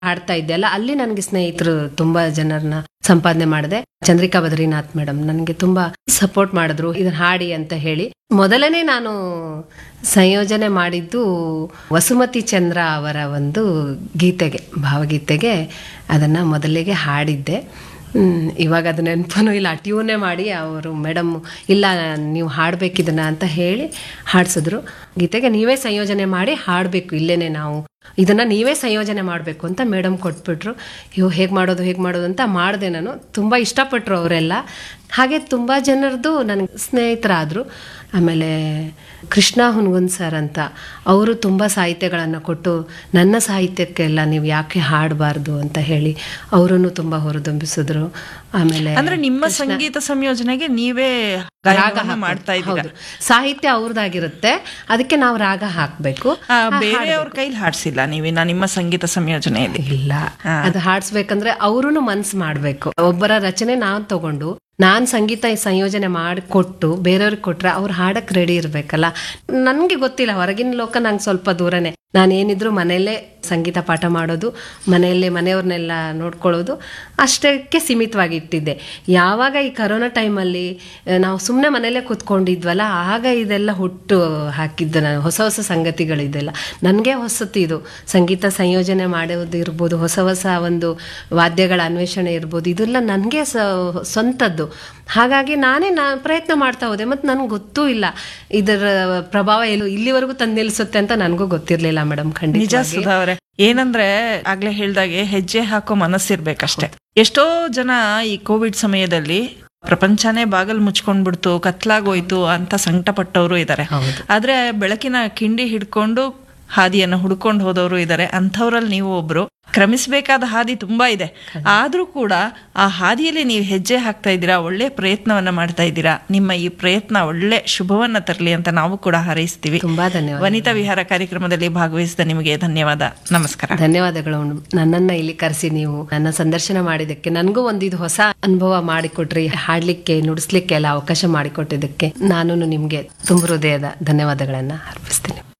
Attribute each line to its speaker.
Speaker 1: ಹಾಡ್ತಾ ಇದ್ದೆ ಅಲ್ಲ ಅಲ್ಲಿ ನನಗೆ ಸ್ನೇಹಿತರು ತುಂಬಾ ಜನರನ್ನ ಸಂಪಾದನೆ ಮಾಡಿದೆ ಚಂದ್ರಿಕಾ ಬದ್ರಿನಾಥ್ ಮೇಡಮ್ ನನಗೆ ತುಂಬಾ ಸಪೋರ್ಟ್ ಮಾಡಿದ್ರು ಇದನ್ನ ಹಾಡಿ ಅಂತ ಹೇಳಿ ಮೊದಲನೇ ನಾನು ಸಂಯೋಜನೆ ಮಾಡಿದ್ದು ವಸುಮತಿ ಚಂದ್ರ ಅವರ ಒಂದು ಗೀತೆಗೆ ಭಾವಗೀತೆಗೆ ಅದನ್ನ ಮೊದಲಿಗೆ ಹಾಡಿದ್ದೆ ಹ್ಮ್, ಇವಾಗ ಅದು ನೆನಪನೂ ಇಲ್ಲ ಟ್ಯೂನೇ ಮಾಡಿ ಅವರು ಮೇಡಮ್ ಇಲ್ಲ ನೀವು ಹಾಡ್ಬೇಕಿದನ್ನ ಅಂತ ಹೇಳಿ ಹಾಡ್ಸಿದ್ರು ಗೀತೆಗೆ ನೀವೇ ಸಂಯೋಜನೆ ಮಾಡಿ ಹಾಡಬೇಕು ಇಲ್ಲೇನೆ ನಾವು ಇದನ್ನ ನೀವೇ ಸಂಯೋಜನೆ ಮಾಡಬೇಕು ಅಂತ ಮೇಡಮ್ ಕೊಟ್ಬಿಟ್ರು ಅಯ್ಯೋ ಹೇಗೆ ಮಾಡೋದು ಹೇಗೆ ಮಾಡೋದು ಅಂತ ಮಾಡಿದೆ ನಾನು ತುಂಬ ಇಷ್ಟಪಟ್ಟರು ಅವರೆಲ್ಲ ಹಾಗೆ ತುಂಬ ಜನರದು ನನಗೆ ಸ್ನೇಹಿತರಾದರು ಆಮೇಲೆ ಕೃಷ್ಣ ಹುನ್ಗುನ್ ಸರ್ ಅಂತ ಅವರು ತುಂಬ ಸಾಹಿತ್ಯಗಳನ್ನು ಕೊಟ್ಟು ನನ್ನ ಸಾಹಿತ್ಯಕ್ಕೆಲ್ಲ ನೀವು ಯಾಕೆ ಹಾಡಬಾರ್ದು ಅಂತ ಹೇಳಿ ಅವರನ್ನು ತುಂಬ ಹೊರದೊಂಬಿಸಿದ್ರು ಆಮೇಲೆ
Speaker 2: ಅಂದ್ರೆ ನಿಮ್ಮ ಸಂಗೀತ ಸಂಯೋಜನೆಗೆ ನೀವೇ
Speaker 1: ರಾಗ
Speaker 2: ಗಾಯನವನ್ನು
Speaker 1: ಹಾಕೋದು.
Speaker 2: ಮಾಡ್ತಾ ಇದ್ದೀರಾ
Speaker 1: ಹೌದು. ಸಾಹಿತ್ಯ ಅವ್ರದ್ದಾಗಿರುತ್ತೆ ಅದಕ್ಕೆ ನಾವು ರಾಗ ಹಾಕಬೇಕು
Speaker 2: ಆ, ಬೇರೆಯವ್ರ ಕೈಲಿ ಹಾಡ್ಸಿಲ್ಲ ನೀವಿನ್ನ ನಿಮ್ಮ ಸಂಗೀತ ಸಂಯೋಜನೆಯಲ್ಲಿ
Speaker 1: ಇಲ್ಲ ಅದು ಹಾಡ್ಸ್ಬೇಕಂದ್ರೆ ಅವ್ರೂ ಮನ್ಸ್ ಮಾಡ್ಬೇಕು ಒಬ್ಬರ ರಚನೆ ನಾನ್ ತಗೊಂಡು ನಾನ್ ಸಂಗೀತ ಸಂಯೋಜನೆ ಮಾಡಿ ಕೊಟ್ಟು ಬೇರೆಯವ್ರಿಗೆ ಕೊಟ್ರೆ ಅವ್ರು ಹಾಡಕ್ ರೆಡಿ ಇರ್ಬೇಕಲ್ಲ ನನ್ಗೆ ಗೊತ್ತಿಲ್ಲ ಹೊರಗಿನ ಲೋಕ ನಂಗೆ ಸ್ವಲ್ಪ ದೂರನೇ ನಾನೇನಿದ್ರು ಮನೆಯಲ್ಲೇ ಸಂಗೀತ ಪಾಠ ಮಾಡೋದು ಮನೆಯಲ್ಲೇ ಮನೆಯವ್ರನ್ನೆಲ್ಲ ನೋಡ್ಕೊಳ್ಳೋದು ಅಷ್ಟಕ್ಕೆ ಸೀಮಿತವಾಗಿ ಇಟ್ಟಿದ್ದೆ ಯಾವಾಗ ಈ ಕರೋನಾ ಟೈಮಲ್ಲಿ ನಾವು ಸುಮ್ಮನೆ ಮನೆಯಲ್ಲೇ ಕೂತ್ಕೊಂಡಿದ್ವಲ್ಲ ಆಗ ಇದೆಲ್ಲ ಹುಟ್ಟು ಹಾಕಿದ್ದ ನಾನು ಹೊಸ ಹೊಸ ಸಂಗತಿಗಳಿದೆಲ್ಲ ನನಗೆ ಹೊಸತು ಇದು ಸಂಗೀತ ಸಂಯೋಜನೆ ಮಾಡೋದು ಇರ್ಬೋದು ಹೊಸ ಹೊಸ ಒಂದು ವಾದ್ಯಗಳ ಅನ್ವೇಷಣೆ ಇರ್ಬೋದು ಇದೆಲ್ಲ ನನಗೆ ಸ್ವಂತದ್ದು ಹಾಗಾಗಿ ನಾನೇ ನಾ ಪ್ರಯತ್ನ ಮಾಡ್ತಾ ಹೋದೆ ಮತ್ತು ನನಗೆ ಗೊತ್ತೂ ಇಲ್ಲ ಇದರ ಪ್ರಭಾವ ಎಲ್ಲೂ ಇಲ್ಲಿವರೆಗೂ ತಂದು ನಿಲ್ಲಿಸುತ್ತೆ ಅಂತ ನನಗೂ ಗೊತ್ತಿರಲಿಲ್ಲ ಮೇಡಮ್
Speaker 2: ನಿಜ
Speaker 1: ಖಂಡಿತ
Speaker 2: ಸುಧಾ ಅವ್ರೆ ಏನಂದ್ರೆ ಆಗ್ಲೇ ಹೇಳ್ದಾಗೆ ಹೆಜ್ಜೆ ಹಾಕೋ ಮನಸ್ಸಿರ್ಬೇಕಷ್ಟೇ ಎಷ್ಟೋ ಜನ ಈ ಕೋವಿಡ್ ಸಮಯದಲ್ಲಿ ಪ್ರಪಂಚನೇ ಬಾಗಲ್ ಮುಚ್ಕೊಂಡ್ಬಿಡ್ತು ಕತ್ಲಾಗೋಯ್ತು ಅಂತ ಸಂಕಟ ಪಟ್ಟವರು ಇದ್ದಾರೆ
Speaker 1: ಹೌದು.
Speaker 2: ಆದ್ರೆ ಬೆಳಕಿನ ಕಿಂಡಿ ಹಿಡ್ಕೊಂಡು ಹಾದಿಯನ್ನು ಹುಡ್ಕೊಂಡು ಹೋದವರು ಇದ್ದಾರೆ ಅಂಥವ್ರಲ್ಲಿ ನೀವು ಒಬ್ರು ಕ್ರಮಿಸಬೇಕಾದ ಹಾದಿ ತುಂಬಾ ಇದೆ ಆದ್ರೂ ಕೂಡ ಆ ಹಾದಿಯಲ್ಲಿ ನೀವು ಹೆಜ್ಜೆ ಹಾಕ್ತಾ ಇದ್ದೀರಾ ಒಳ್ಳೆ ಪ್ರಯತ್ನವನ್ನ ಮಾಡ್ತಾ ಇದ್ದೀರಾ ನಿಮ್ಮ ಈ ಪ್ರಯತ್ನ ಒಳ್ಳೆ ಶುಭವನ್ನ ತರಲಿ ಅಂತ ನಾವು ಕೂಡ ಹಾರೈಸ್ತೀವಿ
Speaker 1: ತುಂಬಾ ಧನ್ಯವಾದ
Speaker 2: ವನಿತಾ ವಿಹಾರ ಕಾರ್ಯಕ್ರಮದಲ್ಲಿ ಭಾಗವಹಿಸಿದ ನಿಮಗೆ ಧನ್ಯವಾದ ನಮಸ್ಕಾರ
Speaker 1: ಧನ್ಯವಾದಗಳು ನನ್ನನ್ನ ಇಲ್ಲಿ ಕರೆಸಿ ನೀವು ನನ್ನ ಸಂದರ್ಶನ ಮಾಡಿದ್ದಕ್ಕೆ ನನಗೂ ಒಂದು ಇದು ಹೊಸ ಅನುಭವ ಮಾಡಿಕೊಟ್ರಿ ಹಾಡ್ಲಿಕ್ಕೆ ನುಡಿಸ್ಲಿಕ್ಕೆ ಎಲ್ಲ ಅವಕಾಶ ಮಾಡಿಕೊಟ್ಟಿದ್ದಕ್ಕೆ ನಾನು ನಿಮ್ಗೆ ತುಂಬ ಹೃದಯದ ಧನ್ಯವಾದಗಳನ್ನ ಅರ್ಪಿಸ್ತೀನಿ